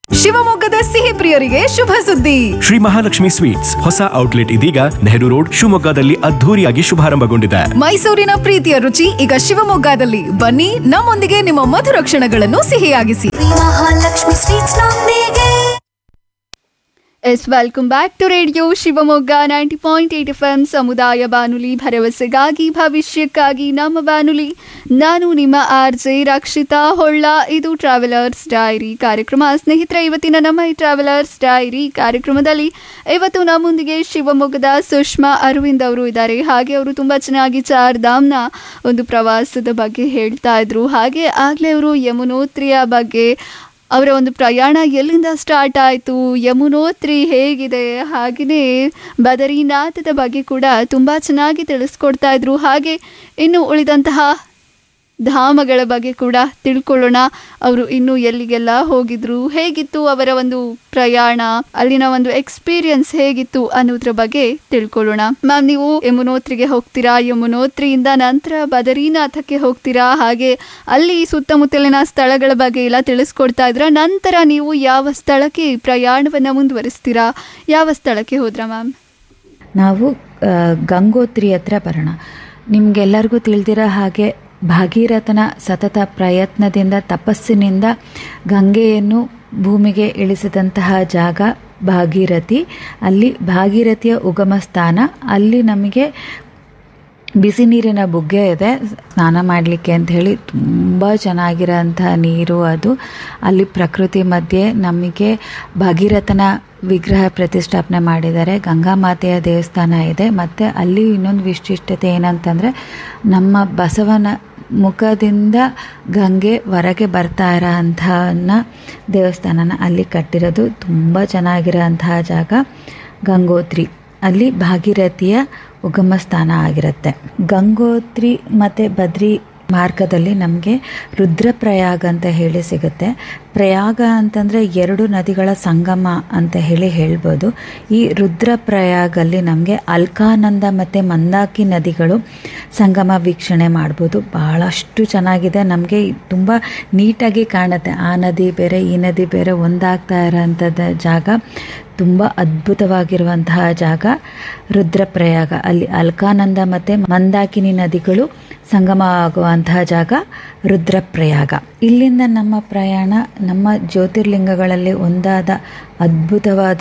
ಶಿವಮೊಗ್ಗದ ಸಿಹಿ ಪ್ರಿಯರಿಗೆ ಶುಭ ಸುದ್ದಿ ಶ್ರೀ ಮಹಾಲಕ್ಷ್ಮಿ ಸ್ವೀಟ್ಸ್ ಹೊಸ ಔಟ್ಲೆಟ್ ಇದೀಗ ನೆಹರು ರೋಡ್ ಶಿವಮೊಗ್ಗದಲ್ಲಿ ಅದ್ಧೂರಿಯಾಗಿ ಶುಭಾರಂಭಗೊಂಡಿದೆ ಮೈಸೂರಿನ ಪ್ರೀತಿಯ ರುಚಿ ಈಗ ಶಿವಮೊಗ್ಗದಲ್ಲಿ ಬನ್ನಿ ನಮ್ಮೊಂದಿಗೆ ನಿಮ್ಮ ಮಧುರ ಕ್ಷಣಗಳನ್ನು ಸಿಹಿಯಾಗಿಸಿ ಮಹಾಲಕ್ಷ್ಮಿ ಸ್ವೀಟ್ಸ್ ನೊಂದಿಗೆ yes welcome back to radio Shivamogga ninety point eight F M ಸಮುದಾಯ ಬಾನುಲಿ ಭರವಸೆಗಾಗಿ ಭವಿಷ್ಯಕ್ಕಾಗಿ ನಮ್ಮ ಬಾನುಲಿ ನಾನು ನಿಮ್ಮ ಆರ್ ಜೆ ರಕ್ಷಿತಾ ಹೊಳ್ಳ ಇದು ಟ್ರಾವೆಲರ್ಸ್ ಡೈರಿ ಕಾರ್ಯಕ್ರಮ ಸ್ನೇಹಿತರೆ ಇವತ್ತಿನ ನಮ್ಮ ಈ ಟ್ರಾವೆಲರ್ಸ್ ಡೈರಿ ಕಾರ್ಯಕ್ರಮದಲ್ಲಿ ಇವತ್ತು ನಮ್ಮೊಂದಿಗೆ ಶಿವಮೊಗ್ಗದ ಸುಷ್ಮಾ ಅರವಿಂದ್ ಅವರು ಇದ್ದಾರೆ ಹಾಗೆ ಅವರು ತುಂಬ ಚೆನ್ನಾಗಿ ಚಾರ್ ಧಾಮ್ನ ಒಂದು ಪ್ರವಾಸದ ಬಗ್ಗೆ ಹೇಳ್ತಾ ಇದ್ರು ಹಾಗೆ ಆಗಲೇ ಅವರು ಯಮುನೋತ್ರಿಯ ಬಗ್ಗೆ ಅವರ ಒಂದು ಪ್ರಯಾಣ ಎಲ್ಲಿಂದ ಸ್ಟಾರ್ಟ್ ಆಯಿತು ಯಮುನೋತ್ರಿ ಹೇಗಿದೆ ಹಾಗೆಯೇ ಬದರಿನಾಥದ ಬಗ್ಗೆ ಕೂಡ ತುಂಬ ಚೆನ್ನಾಗಿ ತಿಳಿಸ್ಕೊಡ್ತಾ ಇದ್ರು ಹಾಗೆ ಇನ್ನು ಉಳಿದಂತಹ ಧಾಮಗಳ ಬಗ್ಗೆ ಕೂಡ ತಿಳ್ಕೊಳ್ಳೋಣ ಅವರು ಇನ್ನು ಎಲ್ಲಿಗೆಲ್ಲ ಹೋಗಿದ್ರು ಹೇಗಿತ್ತು ಅವರ ಒಂದು ಪ್ರಯಾಣ ಅಲ್ಲಿನ ಒಂದು ಎಕ್ಸ್ಪೀರಿಯನ್ಸ್ ಹೇಗಿತ್ತು ಅನ್ನೋದ್ರ ಬಗ್ಗೆ ತಿಳ್ಕೊಳ್ಳೋಣ ಮ್ಯಾಮ್ ನೀವು ಯಮುನೋತ್ರಿಗೆ ಹೋಗ್ತೀರಾ ಯಮುನೋತ್ರಿಯಿಂದ ನಂತರ ಬದರಿನಾಥಕ್ಕೆ ಹೋಗ್ತೀರಾ ಹಾಗೆ ಅಲ್ಲಿ ಸುತ್ತಮುತ್ತಲಿನ ಸ್ಥಳಗಳ ಬಗ್ಗೆ ಎಲ್ಲ ತಿಳಿಸ್ಕೊಡ್ತಾ ಇದ್ರ ನಂತರ ನೀವು ಯಾವ ಸ್ಥಳಕ್ಕೆ ಪ್ರಯಾಣವನ್ನು ಮುಂದುವರಿಸ್ತೀರಾ ಯಾವ ಸ್ಥಳಕ್ಕೆ ಹೋದ್ರಾ ಮ್ಯಾಮ್ ನಾವು ಆ, ಗಂಗೋತ್ರಿ ಹತ್ರ ಬರೋಣ ನಿಮಗೆಲ್ಲರಿಗೂ ತಿಳಿದಿರೋ ಹಾಗೆ ಭಾಗೀರಥನ ಸತತ ಪ್ರಯತ್ನದಿಂದ ತಪಸ್ಸಿನಿಂದ ಗಂಗೆಯನ್ನು ಭೂಮಿಗೆ ಇಳಿಸಿದಂತಹ ಜಾಗ ಭಾಗೀರಥಿ ಅಲ್ಲಿ ಭಾಗೀರಥಿಯ ಉಗಮ ಸ್ಥಾನ ಅಲ್ಲಿ ನಮಗೆ ಬಿಸಿ ನೀರಿನ ಬುಗ್ಗೆ ಇದೆ ಸ್ನಾನ ಮಾಡಲಿಕ್ಕೆ ಅಂತ ಹೇಳಿ ತುಂಬ ಚೆನ್ನಾಗಿರೋಂಥ ನೀರು ಅದು ಅಲ್ಲಿ ಪ್ರಕೃತಿ ಮಧ್ಯೆ ನಮಗೆ ಭಗೀರಥನ ವಿಗ್ರಹ ಪ್ರತಿಷ್ಠಾಪನೆ ಮಾಡಿದ್ದಾರೆ ಗಂಗಾ ಮಾತೆಯ ದೇವಸ್ಥಾನ ಇದೆ ಮತ್ತು ಅಲ್ಲಿ ಇನ್ನೊಂದು ವಿಶಿಷ್ಟತೆ ಏನಂತಂದರೆ ನಮ್ಮ ಬಸವನ ಮುಖದಿಂದ ಗಂಗೆ ಹೊರಗೆ ಬರ್ತಾ ಇರೋ ಅಂಥನ್ನ ದೇವಸ್ಥಾನನ ಅಲ್ಲಿ ಕಟ್ಟಿರೋದು ತುಂಬ ಚೆನ್ನಾಗಿರೋ ಅಂತಹ ಜಾಗ ಗಂಗೋತ್ರಿ ಅಲ್ಲಿ ಭಾಗೀರಥಿಯ ಉಗಮ ಸ್ಥಾನ ಆಗಿರುತ್ತೆ ಗಂಗೋತ್ರಿ ಮತ್ತು ಬದ್ರಿ ಮಾರ್ಗದಲ್ಲಿ ನಮಗೆ ರುದ್ರಪ್ರಯಾಗ ಅಂತ ಹೇಳಿ ಸಿಗುತ್ತೆ ಪ್ರಯಾಗ ಅಂತಂದರೆ ಎರಡು ನದಿಗಳ ಸಂಗಮ ಅಂತ ಹೇಳಿ ಹೇಳ್ಬೋದು ಈ ರುದ್ರಪ್ರಯಾಗಲ್ಲಿ ನಮಗೆ ಅಲ್ಕಾನಂದ ಮತ್ತು ಮಂದಾಕಿ ನದಿಗಳು ಸಂಗಮ ವೀಕ್ಷಣೆ ಮಾಡ್ಬೋದು ಬಹಳಷ್ಟು ಚೆನ್ನಾಗಿದೆ ನಮಗೆ ತುಂಬ ನೀಟಾಗಿ ಕಾಣುತ್ತೆ ಆ ನದಿ ಬೇರೆ ಈ ನದಿ ಬೇರೆ ಒಂದಾಗ್ತಾ ಇರೋಂಥದ್ದು ಜಾಗ ತುಂಬ ಅದ್ಭುತವಾಗಿರುವಂತಹ ಜಾಗ ರುದ್ರಪ್ರಯಾಗ ಅಲ್ಲಿ ಅಲ್ಕಾನಂದ ಮತ್ತು ಮಂದಾಕಿನಿ ನದಿಗಳು ಸಂಗಮ ಆಗುವಂತಹ ಜಾಗ ರುದ್ರಪ್ರಯಾಗ ಇಲ್ಲಿಂದ ನಮ್ಮ ಪ್ರಯಾಣ ನಮ್ಮ ಜ್ಯೋತಿರ್ಲಿಂಗಗಳಲ್ಲಿ ಒಂದಾದ ಅದ್ಭುತವಾದ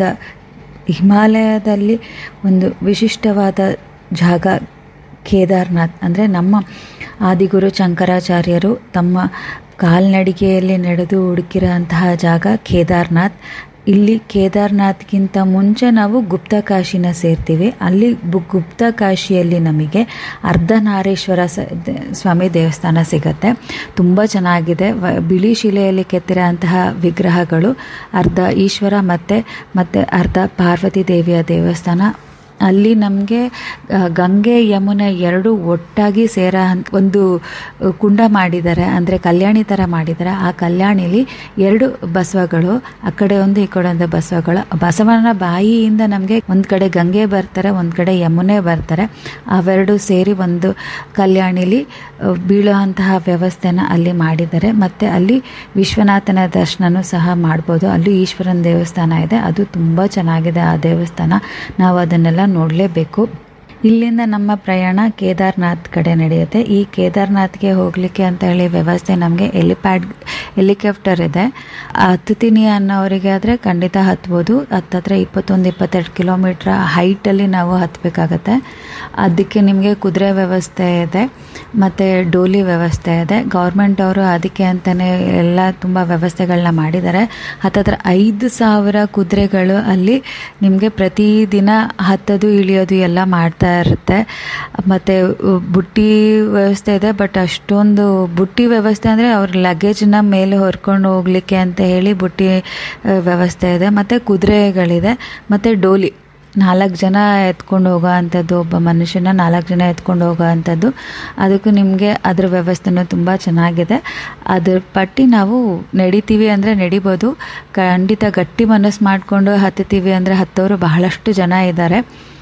ಹಿಮಾಲಯದಲ್ಲಿ ಒಂದು ವಿಶಿಷ್ಟವಾದ ಜಾಗ ಕೇದಾರ್ನಾಥ್ ಅಂದರೆ ನಮ್ಮ ಆದಿಗುರು ಶಂಕರಾಚಾರ್ಯರು ತಮ್ಮ ಕಾಲ್ನಡಿಗೆಯಲ್ಲಿ ನಡೆದು ಹುಡುಕಿರೋ ಅಂತಹ ಜಾಗ ಕೇದಾರ್ನಾಥ್ ಇಲ್ಲಿ ಕೇದಾರ್ನಾಥ್ಗಿಂತ ಮುಂಚೆ ನಾವು ಗುಪ್ತಕಾಶಿನ ಸೇರ್ತೀವಿ ಅಲ್ಲಿ ಬು ಗುಪ್ತಕಾಶಿಯಲ್ಲಿ ನಮಗೆ ಅರ್ಧನಾರೀಶ್ವರ ಸ ದ- ಸ್ವಾಮಿ ದೇವಸ್ಥಾನ ಸಿಗತ್ತೆ ತುಂಬ ಚೆನ್ನಾಗಿದೆ ವ- ಬಿಳಿ ಶಿಲೆಯಲ್ಲಿ ಕೆತ್ತಿರೋ ಅಂತಹ ವಿಗ್ರಹಗಳು ಅರ್ಧ ಈಶ್ವರ ಮತ್ತು ಮತ್ತು ಅರ್ಧ ಪಾರ್ವತಿ ದೇವಿಯ ದೇವಸ್ಥಾನ ಅಲ್ಲಿ ನಮಗೆ ಗಂಗೆ ಯಮುನೆ ಎರಡು ಒಟ್ಟಾಗಿ ಸೇರ ಹಂತ- ಒಂದು ಅ, ಕುಂಡ ಮಾಡಿದ್ದಾರೆ ಅಂದರೆ ಕಲ್ಯಾಣಿ ಥರ ಮಾಡಿದ್ದಾರೆ ಆ ಕಲ್ಯಾಣಿಲಿ ಎರಡು ಬಸವಗಳು ಆ ಕಡೆ ಒಂದು ಈ ಕಡೆ ಒಂದು ಬಸವಗಳು ಬಸವನ ಬಾಯಿಯಿಂದ ನಮಗೆ ಒಂದು ಕಡೆ ಗಂಗೆ ಬರ್ತಾರೆ ಒಂದು ಕಡೆ ಯಮುನೆ ಬರ್ತಾರೆ ಅವೆರಡು ಸೇರಿ ಒಂದು ಕಲ್ಯಾಣಿಲಿ ಅ, ಬೀಳುವಂತಹ ವ್ಯವಸ್ಥೆನ ಅಲ್ಲಿ ಮಾಡಿದ್ದಾರೆ ಮತ್ತು ಅಲ್ಲಿ ವಿಶ್ವನಾಥನ ದರ್ಶನನೂ ಸಹ ಮಾಡ್ಬೋದು ಅಲ್ಲೂ ಈಶ್ವರನ ದೇವಸ್ಥಾನ ಇದೆ ಅದು ತುಂಬ ಚೆನ್ನಾಗಿದೆ ಆ ದೇವಸ್ಥಾನ ನಾವು ಅದನ್ನೆಲ್ಲ ನೋಡಲೇಬೇಕು ಇಲ್ಲಿಂದ ನಮ್ಮ ಪ್ರಯಾಣ ಕೇದಾರ್ನಾಥ್ ಕಡೆ ನಡೆಯುತ್ತೆ ಈ ಕೇದಾರ್ನಾಥ್ಗೆ ಹೋಗಲಿಕ್ಕೆ ಅಂತ ಹೇಳಿ ವ್ಯವಸ್ಥೆ ನಮಗೆ ಎಲಿಪ್ಯಾಡ್ ಹೆಲಿಕಾಪ್ಟರ್ ಇದೆ ಹತ್ತುತ್ತೀನಿ ಅನ್ನೋರಿಗೆ ಆದರೆ ಖಂಡಿತ ಹತ್ಬೋದು ಹತ್ತತ್ರ ಇಪ್ಪತ್ತೊಂದು ಇಪ್ಪತ್ತೆರಡು ಕಿಲೋಮೀಟ್ರ್ ಹೈಟಲ್ಲಿ ನಾವು ಹತ್ತಬೇಕಾಗತ್ತೆ ಅದಕ್ಕೆ ನಿಮಗೆ ಕುದುರೆ ವ್ಯವಸ್ಥೆ ಇದೆ ಮತ್ತು ಡೋಲಿ ವ್ಯವಸ್ಥೆ ಇದೆ ಗೌರ್ಮೆಂಟ್ ಅವರು ಅದಕ್ಕೆ ಅಂತಲೇ ಎಲ್ಲ ತುಂಬ ವ್ಯವಸ್ಥೆಗಳನ್ನ ಮಾಡಿದ್ದಾರೆ ಹತ್ತತ್ರ ಐದು ಸಾವಿರ ಕುದುರೆಗಳು ಅಲ್ಲಿ ನಿಮಗೆ ಪ್ರತಿದಿನ ಹತ್ತೋದು ಇಳಿಯೋದು ಎಲ್ಲ ಮಾಡ್ತಾ ಇರುತ್ತೆ ಮತ್ತು ಬುಟ್ಟಿ ವ್ಯವಸ್ಥೆ ಇದೆ ಬಟ್ ಅಷ್ಟೊಂದು ಬುಟ್ಟಿ ವ್ಯವಸ್ಥೆ ಅಂದರೆ ಅವ್ರ ಲಗೇಜ್ನ ಮೇಲೆ ಹೊರ್ಕೊಂಡು ಹೋಗಲಿಕ್ಕೆ ಅಂತ ಹೇಳಿ ಬುಟ್ಟಿ ಆ, ವ್ಯವಸ್ಥೆ ಇದೆ ಮತ್ತು ಕುದುರೆಗಳಿದೆ ಮತ್ತು ಡೋಲಿ ನಾಲ್ಕು ಜನ ಎತ್ಕೊಂಡು ಹೋಗೋ ಅಂಥದ್ದು ಒಬ್ಬ ಮನುಷ್ಯನ ನಾಲ್ಕು ಜನ ಎತ್ಕೊಂಡು ಹೋಗೋ ಅಂಥದ್ದು ಅದಕ್ಕೂ ನಿಮಗೆ ಅದ್ರ ವ್ಯವಸ್ಥೆನೂ ತುಂಬ ಚೆನ್ನಾಗಿದೆ ಅದ್ರ ಪಟ್ಟಿ ನಾವು ನಡಿತೀವಿ ಅಂದರೆ ನಡಿಬೋದು ಖಂಡಿತ ಗಟ್ಟಿ ಮನಸ್ಸು ಮಾಡಿಕೊಂಡು ಹತ್ತುತ್ತೀವಿ ಅಂದರೆ ಹತ್ತೋರು ಬಹಳಷ್ಟು ಜನ ಇದ್ದಾರೆ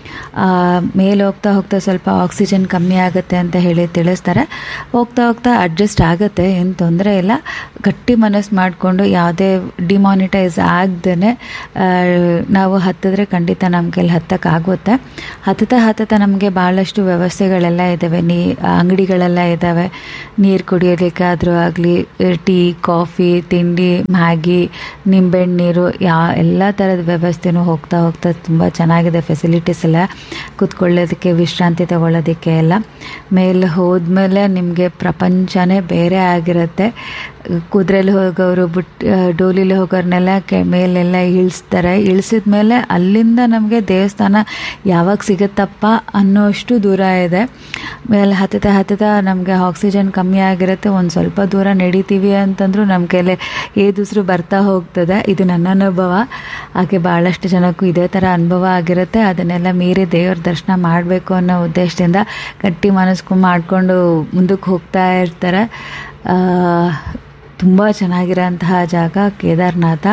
ಮೇಲೆ ಹೋಗ್ತಾ ಹೋಗ್ತಾ ಸ್ವಲ್ಪ ಆಕ್ಸಿಜನ್ ಕಮ್ಮಿ ಆಗುತ್ತೆ ಅಂತ ಹೇಳಿ ತಿಳಿಸ್ತಾರೆ ಹೋಗ್ತಾ ಹೋಗ್ತಾ ಅಡ್ಜಸ್ಟ್ ಆಗುತ್ತೆ ಏನು ತೊಂದರೆ ಇಲ್ಲ ಗಟ್ಟಿ ಮನಸ್ಸು ಮಾಡಿಕೊಂಡು ಯಾವುದೇ ಡಿಮಾನಿಟೈಸ್ ಆಗದೇ ನಾವು ಹತ್ತಿದ್ರೆ ಖಂಡಿತ ನಮ್ಮ ಕೈಲಿ ಹತ್ತಕ್ಕಾಗುತ್ತೆ ಹತ್ತುತ್ತಾ ಹತ್ತುತ್ತಾ ನಮಗೆ ಭಾಳಷ್ಟು ವ್ಯವಸ್ಥೆಗಳೆಲ್ಲ ಇದ್ದಾವೆ ನೀ ಅಂಗಡಿಗಳೆಲ್ಲ ಇದ್ದಾವೆ ನೀರು ಕುಡಿಯೋದಕ್ಕಾದರೂ ಆಗಲಿ ಟೀ ಕಾಫಿ ತಿಂಡಿ ಮ್ಯಾಗಿ ನಿಂಬೆಹಣ್ಣು ನೀರು ಯಾ ಎಲ್ಲ ಥರದ ವ್ಯವಸ್ಥೆನೂ ಹೋಗ್ತಾ ಹೋಗ್ತಾ ತುಂಬ ಚೆನ್ನಾಗಿದೆ ಫೆಸಿಲಿಟೀಸ್ ಎಲ್ಲ ಕೂತ್ಕೊಳ್ಳೋದಕ್ಕೆ ವಿಶ್ರಾಂತಿ ತಗೊಳ್ಳೋದಕ್ಕೆ ಎಲ್ಲ ಮೇಲೆ ಹೋದ್ಮೇಲೆ ನಿಮಗೆ ಪ್ರಪಂಚನೇ ಬೇರೆ ಆಗಿರುತ್ತೆ ಕುದುರೆಲಿ ಹೋಗೋರು ಬುಟ್ ಡೋಲಿಲಿ ಹೋಗೋರ್ನೆಲ್ಲ ಕೆ ಮೇಲೆಲ್ಲ ಇಳಿಸ್ತಾರೆ ಇಳಿಸಿದ ಮೇಲೆ ಅಲ್ಲಿಂದ ನಮಗೆ ದೇವಸ್ಥಾನ ಯಾವಾಗ ಸಿಗುತ್ತಪ್ಪ ಅನ್ನೋಷ್ಟು ದೂರ ಇದೆ ಮೇಲೆ ಹತ್ತುತ್ತಾ ಹತ್ತುತ್ತಾ ನಮಗೆ ಆಕ್ಸಿಜನ್ ಕಮ್ಮಿ ಆಗಿರುತ್ತೆ ಒಂದು ಸ್ವಲ್ಪ ದೂರ ನಡೀತೀವಿ ಅಂತಂದ್ರೂ ನಮ್ಮ ಕೈಲಿ ಏದುಸಿರು ಬರ್ತಾ ಹೋಗ್ತದೆ ಇದು ನನ್ನ ಅನುಭವ ಹಾಗೆ ಭಾಳಷ್ಟು ಜನಕ್ಕೂ ಇದೇ ಥರ ಅನುಭವ ಆಗಿರುತ್ತೆ ಅದನ್ನೆಲ್ಲ ಮೀರಿ ದೇವ್ರ ದರ್ಶನ ಮಾಡಬೇಕು ಅನ್ನೋ ಉದ್ದೇಶದಿಂದ ಗಟ್ಟಿ ಮನಸ್ಸು ಮಾಡಿಕೊಂಡು ಮುಂದಕ್ಕೆ ಹೋಗ್ತಾ ಇರ್ತಾರೆ ತುಂಬ ಚೆನ್ನಾಗಿರೋಂತಹ ಜಾಗ ಕೇದಾರ್ನಾಥ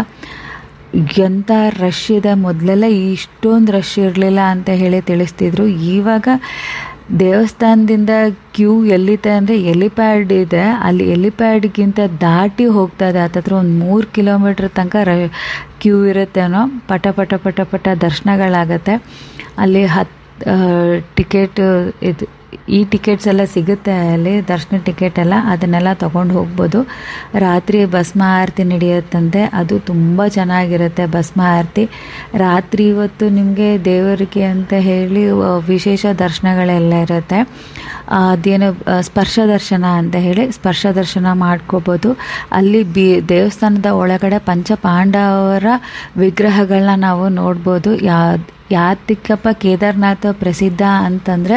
ಎಂಥ ರಶ್ ಇದೆ ಮೊದಲೆಲ್ಲ ಇಷ್ಟೊಂದು ರಶ್ ಇರಲಿಲ್ಲ ಅಂತ ಹೇಳಿ ತಿಳಿಸ್ತಿದ್ರು ಇವಾಗ ದೇವಸ್ಥಾನದಿಂದ ಕ್ಯೂ ಎಲ್ಲಿದೆ ಅಂದರೆ ಎಲಿಪ್ಯಾಡ್ ಇದೆ ಅಲ್ಲಿ ಎಲಿಪ್ಯಾಡ್ಗಿಂತ ದಾಟಿ ಹೋಗ್ತಾ ಇದೆ ಹತ್ತತ್ರ ಒಂದು ಮೂರು ಕಿಲೋಮೀಟ್ರ್ ತನಕ ರ ಕ್ಯೂ ಇರುತ್ತೇನೋ ಪಟ ಪಟ ಪಟ ಪಟ ದರ್ಶನಗಳಾಗತ್ತೆ ಅಲ್ಲಿ ಹತ್ತು ಟಿಕೆಟ್ ಇದು ಈ ಟಿಕೆಟ್ಸ್ ಎಲ್ಲ ಸಿಗುತ್ತೆ ಅಲ್ಲಿ ದರ್ಶನ ಟಿಕೆಟ್ ಎಲ್ಲ ಅದನ್ನೆಲ್ಲ ತೊಗೊಂಡು ಹೋಗ್ಬೋದು ರಾತ್ರಿ ಭಸ್ಮ ಆರತಿ ನಡೆಯುತ್ತಂತೆ ಅದು ತುಂಬ ಚೆನ್ನಾಗಿರುತ್ತೆ ಭಸ್ಮ ಆರತಿ ರಾತ್ರಿ ಇವತ್ತು ನಿಮಗೆ ದೇವರಿಗೆ ಅಂತ ಹೇಳಿ ಆ, ವಿಶೇಷ ದರ್ಶನಗಳೆಲ್ಲ ಇರುತ್ತೆ ಆ, ಅದೇನು ಆ, ಸ್ಪರ್ಶ ದರ್ಶನ ಅಂತ ಹೇಳಿ ಸ್ಪರ್ಶ ದರ್ಶನ ಮಾಡ್ಕೋಬೋದು ಅಲ್ಲಿ ಬಿ ದೇವಸ್ಥಾನದ ಒಳಗಡೆ ಪಂಚ ಪಾಂಡವರ ವಿಗ್ರಹಗಳನ್ನ ನಾವು ನೋಡ್ಬೋದು ಯಾ ಯಾತಕ್ಕಪ್ಪ ಕೇದಾರ್ನಾಥ ಪ್ರಸಿದ್ಧ ಅಂತಂದರೆ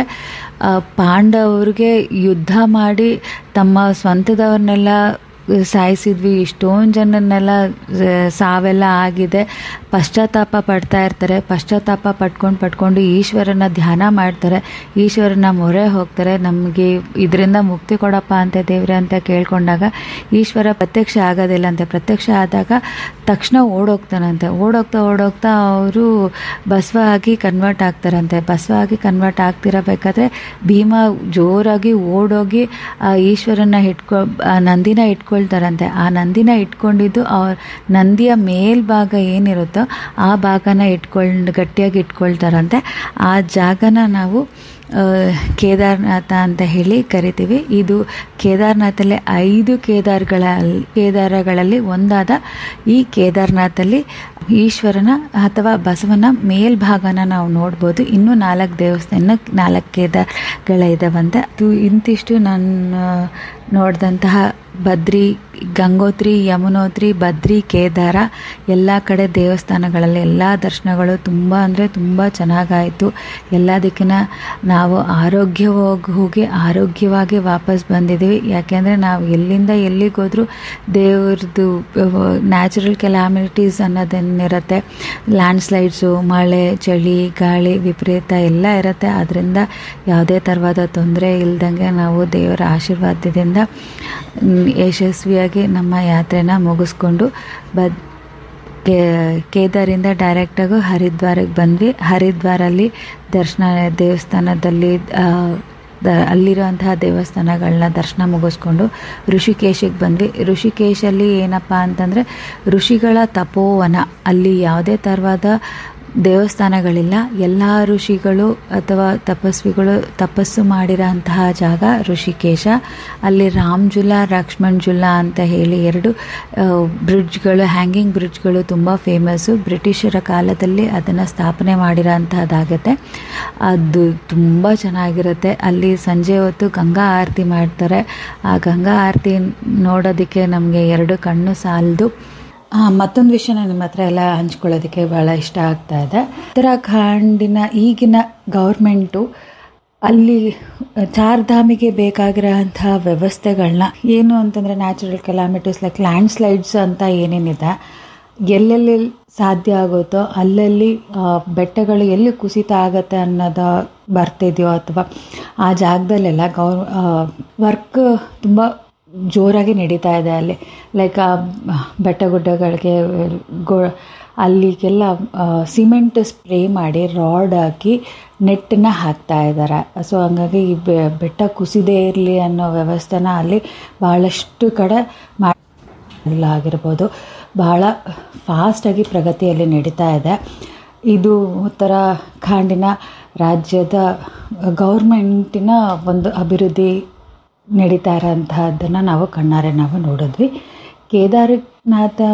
ಪಾಂಡವ್ರಿಗೆ ಯುದ್ಧ ಮಾಡಿ ತಮ್ಮ ಸ್ವಂತದವ್ರನ್ನೆಲ್ಲ ಸಾಯಿಸಿದ್ವಿ ಇಷ್ಟೊಂದು ಜನನ್ನೆಲ್ಲ ಆ, ಸಾವೆಲ್ಲ ಆಗಿದೆ ಪಶ್ಚಾತ್ತಾಪ ಪಡ್ತಾ ಇರ್ತಾರೆ ಪಶ್ಚಾತ್ತಾಪ ಪಡ್ಕೊಂಡು ಪಡ್ಕೊಂಡು ಈಶ್ವರನ ಧ್ಯಾನ ಮಾಡ್ತಾರೆ ಈಶ್ವರನ ಮೊರೆ ಹೋಗ್ತಾರೆ ನಮಗೆ ಇದರಿಂದ ಮುಕ್ತಿ ಕೊಡಪ್ಪ ಅಂತ ದೇವ್ರೆ ಅಂತ ಕೇಳ್ಕೊಂಡಾಗ ಈಶ್ವರ ಪ್ರತ್ಯಕ್ಷ ಆಗೋದಿಲ್ಲ ಅಂತೆ ಪ್ರತ್ಯಕ್ಷ ಆದಾಗ ತಕ್ಷಣ ಓಡೋಗ್ತಾನಂತೆ ಓಡೋಗ್ತಾ ಓಡೋಗ್ತಾ ಅವರು ಬಸವ ಆಗಿ ಕನ್ವರ್ಟ್ ಆಗ್ತಾರಂತೆ ಬಸವ ಆಗಿ ಕನ್ವರ್ಟ್ ಆಗ್ತಿರಬೇಕಾದ್ರೆ ಭೀಮ ಜೋರಾಗಿ ಓಡೋಗಿ ಆ ಈಶ್ವರನ ಇಟ್ಕೊ ಆ ನಂದಿನ ಇಟ್ಕೊಳ್ತಾರಂತೆ ಆ ನಂದಿನ ಇಟ್ಕೊಂಡಿದ್ದು ಅವ್ರ ನಂದಿಯ ಮೇಲ್ಭಾಗ ಏನಿರುತ್ತೋ ಆ ಭಾಗನ ಇಟ್ಕೊಂಡು ಗಟ್ಟಿಯಾಗಿ ಇಟ್ಕೊಳ್ತಾರಂತೆ ಆ ಜಾಗನ ನಾವು ಆ, ಕೇದಾರನಾಥ ಅಂತ ಹೇಳಿ ಕರಿತೀವಿ ಇದು ಕೇದಾರನಾಥಲ್ಲಿ ಐದು ಕೇದಾರ್ಗಳ ಕೇದಾರಗಳಲ್ಲಿ ಒಂದಾದ ಈ ಕೇದಾರನಾಥಲ್ಲಿ ಈಶ್ವರನ ಅಥವಾ ಬಸವನ ಮೇಲ್ಭಾಗನ ನಾವು ನೋಡ್ಬೋದು ಇನ್ನೂ ನಾಲ್ಕು ದೇವಸ್ಥಾನ ನಾಲ್ಕು ಕೇದಾರಗಳಿದಾವಂತೆ ಅದು ಇಂತಿಷ್ಟು ನಾನು ನೋಡಿದಂತಹ ಬದ್ರಿ ಗಂಗೋತ್ರಿ ಯಮುನೋತ್ರಿ ಬದ್ರಿ ಕೇದಾರ ಎಲ್ಲ ಕಡೆ ದೇವಸ್ಥಾನಗಳಲ್ಲಿ ಎಲ್ಲ ದರ್ಶನಗಳು ತುಂಬ ಅಂದರೆ ತುಂಬ ಚೆನ್ನಾಗಾಯಿತು ಎಲ್ಲದಕ್ಕಿಂತ ನಾವು ಆರೋಗ್ಯವಾಗಿ ಹೋಗಿ ಆರೋಗ್ಯವಾಗಿ ವಾಪಸ್ ಬಂದಿದ್ದೀವಿ ಯಾಕೆಂದರೆ ನಾವು ಎಲ್ಲಿಂದ ಎಲ್ಲಿಗೆ ಹೋದರೂ ದೇವ್ರದ್ದು ನ್ಯಾಚುರಲ್ ಕೆಲಾಮಿಟೀಸ್ ಅನ್ನೋದೇನಿರುತ್ತೆ ಲ್ಯಾಂಡ್ ಸ್ಲೈಡ್ಸು ಮಳೆ ಚಳಿ ಗಾಳಿ ವಿಪರೀತ ಎಲ್ಲ ಇರುತ್ತೆ ಅದರಿಂದ ಯಾವುದೇ ಥರವಾದ ತೊಂದರೆ ಇಲ್ದಂಗೆ ನಾವು ದೇವರ ಆಶೀರ್ವಾದದಿಂದ ಮ್, ಯಶಸ್ವಿಯಾಗಿ ನಮ್ಮ ಯಾತ್ರೆನ ಮುಗಿಸ್ಕೊಂಡು ಬದ್ ಕೇ ಕೇದಾರಿಂದ ಡೈರೆಕ್ಟಾಗಿ ಹರಿದ್ವಾರಕ್ಕೆ ಬಂದ್ವಿ ಹರಿದ್ವಾರಲ್ಲಿ ದರ್ಶನ ದೇವಸ್ಥಾನದಲ್ಲಿ ಆ, ದ- ಅಲ್ಲಿರುವಂತಹ ದೇವಸ್ಥಾನಗಳನ್ನ ದರ್ಶನ ಮುಗಿಸ್ಕೊಂಡು ಋಷಿಕೇಶಿಗೆ ಬಂದ್ವಿ ಋಷಿಕೇಶಲ್ಲಿ ಏನಪ್ಪ ಅಂತಂದರೆ ಋಷಿಗಳ ತಪೋವನ ಅಲ್ಲಿ ಯಾವುದೇ ಥರವಾದ ದೇವಸ್ಥಾನಗಳಿಲ್ಲ ಎಲ್ಲ ಋಷಿಗಳು ಅಥವಾ ತಪಸ್ವಿಗಳು ತಪಸ್ಸು ಮಾಡಿರೋಂತಹ ಜಾಗ ಋಷಿಕೇಶ ಅಲ್ಲಿ ರಾಮ್ಜುಲಾ ಲಕ್ಷ್ಮಣ್ ಜುಲಾ ಅಂತ ಹೇಳಿ ಎರಡು ಬ್ರಿಡ್ಜ್ಗಳು ಹ್ಯಾಂಗಿಂಗ್ ಬ್ರಿಡ್ಜ್ಗಳು ತುಂಬ ಫೇಮಸ್ಸು ಬ್ರಿಟಿಷರ ಕಾಲದಲ್ಲಿ ಅದನ್ನು ಸ್ಥಾಪನೆ ಮಾಡಿರೋಂಥದ್ದಾಗತ್ತೆ ಅದು ತುಂಬ ಚೆನ್ನಾಗಿರುತ್ತೆ ಅಲ್ಲಿ ಸಂಜೆ ಹೊತ್ತು ಗಂಗಾ ಆರತಿ ಮಾಡ್ತಾರೆ ಆ ಗಂಗಾ ಆರತಿ ನೋಡೋದಕ್ಕೆ ನಮಗೆ ಎರಡು ಕಣ್ಣು ಸಾಲದು ಮತ್ತೊಂದು ವಿಷಯನ ನಿಮ್ಮ ಹತ್ರ ಎಲ್ಲ ಹಂಚ್ಕೊಳ್ಳೋದಕ್ಕೆ ಭಾಳ ಇಷ್ಟ ಆಗ್ತಾ ಇದೆ ಉತ್ತರಾಖಂಡಿನ ಈಗಿನ ಗೌರ್ಮೆಂಟು ಅಲ್ಲಿ ಚಾರ್ಧಾಮಿಗೆ ಬೇಕಾಗಿರೋಂತಹ ವ್ಯವಸ್ಥೆಗಳನ್ನ ಏನು ಅಂತಂದರೆ natural calamities like landslides ಅಂತ ಏನೇನಿದೆ ಎಲ್ಲೆಲ್ಲಿ ಸಾಧ್ಯ ಆಗುತ್ತೋ ಅಲ್ಲಲ್ಲಿ ಆ, ಬೆಟ್ಟಗಳು ಎಲ್ಲಿ ಕುಸಿತ ಆಗತ್ತೆ ಅನ್ನೋದು ಬರ್ತಿದೆಯೋ ಅಥವಾ ಆ ಜಾಗದಲ್ಲೆಲ್ಲ ಗೌರ್ ವರ್ಕ್ ತುಂಬ ಜೋರಾಗಿ ನಡೀತಾ ಇದೆ ಅಲ್ಲಿ ಲೈಕ್ ಆ ಬೆಟ್ಟ ಗುಡ್ಡಗಳಿಗೆ ಗೋ ಅಲ್ಲಿಗೆಲ್ಲ ಸಿಮೆಂಟ್ ಸ್ಪ್ರೇ ಮಾಡಿ ರಾಡ್ ಹಾಕಿ ನೆಟ್ಟನ್ನ ಹಾಕ್ತಾ ಇದ್ದಾರೆ ಸೊ ಹಂಗಾಗಿ ಈ ಬೆ- ಬೆಟ್ಟ ಕುಸಿದೇ ಇರಲಿ ಅನ್ನೋ ವ್ಯವಸ್ಥೆನ ಅಲ್ಲಿ ಭಾಳಷ್ಟು ಕಡೆ ಮಾಡಿ ಆಗಿರ್ಬೋದು ಬಹಳ ಫಾಸ್ಟಾಗಿ ಪ್ರಗತಿಯಲ್ಲಿ ನಡೀತಾ ಇದೆ ಇದು ಉತ್ತರಾಖಂಡಿನ ರಾಜ್ಯದ ಗೌರ್ಮೆಂಟಿನ ಒಂದು ಅಭಿವೃದ್ಧಿ ನಡೀತಾ ಇರೋಂತಹದ್ದನ್ನು ನಾವು ಕಣ್ಣಾರೆ ನಾವು ನೋಡಿದ್ವಿ ಕೇದಾರನಾಥ